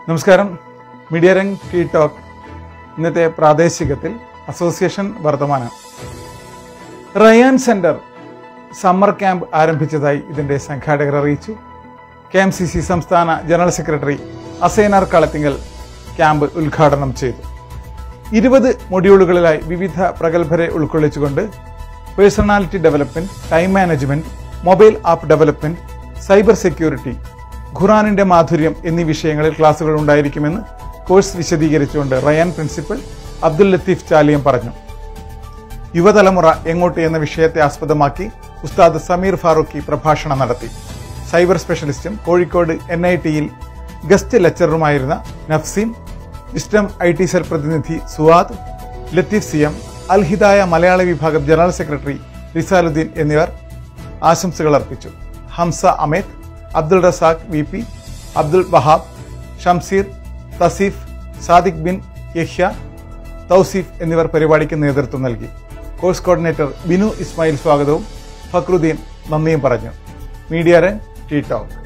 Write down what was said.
നമസ്കാരം media രംഗ് T talk ഇന്നത്തെ പ്രാദേശികത്തിൽ അസോസിയേഷൻ വർത്തമാനം റയാൻ സെന്റർ സമ്മർ ക്യാമ്പ് ആരംഭിച്ചതായി ഇതിന്റെ സംഘാടകർ അറിയിച്ചു കെ എം സി സി സംസ്ഥാന general secretary Asainar Kalathingal camp ഉദ്ഘാടനം ചെയ്തു ഇരുപത് മൊഡ്യൂളുകളിലായി വിവിധ പ്രഗത്ഭരെ ഉൾക്കൊള്ളിച്ചുകൊണ്ട് personality development time management mobile app development cyber security ഖുറാനിന്റെ മാധുര്യം എന്നീ വിഷയങ്ങളിൽ ക്ലാസുകൾ ഉണ്ടായിരിക്കുമെന്ന് കോഴ്സ് വിശദീകരിച്ചുകൊണ്ട് റയാൻ പ്രിൻസിപ്പൽ അബ്ദുൽ ലത്തീഫ് ചാലിയം പറഞ്ഞു യുവതലമുറ എങ്ങോട്ട് എന്ന വിഷയത്തെ ആസ്പദമാക്കി ഉസ്താദ് സമീർ ഫാറൂഖി പ്രഭാഷണം നടത്തി സൈബർ സ്പെഷ്യലിസ്റ്റും കോഴിക്കോട് എൻ ഐ ടിയിൽ ഗസ്റ്റ് ലെക്ചററുമായിരുന്ന Nafseem Wisdom I T cell പ്രതിനിധി സുവാദ് ലത്തീഫ് സി എം അൽ ഹിദായ മലയാള വിഭാഗം ജനറൽ സെക്രട്ടറി റിസാലുദ്ദീൻ എന്നിവർ ആശംസകൾ അർപ്പിച്ചു ഹംസ അമേത് അബ്ദുൾ റസാഖ് വി പി അബ്ദുൾ വഹാബ് ഷംസീർ തസീഫ് സാദിഖ് ബിൻ യഹ്യ തൗസീഫ് എന്നിവർ പരിപാടിക്ക് നേതൃത്വം നൽകി കോഴ്സ് കോർഡിനേറ്റർ ബിനു ഇസ്മായിൽ സ്വാഗതവും ഫക്രുദ്ദീൻ നന്ദിയും പറഞ്ഞു മീഡിയ രംഗ് ടി ടോക്ക്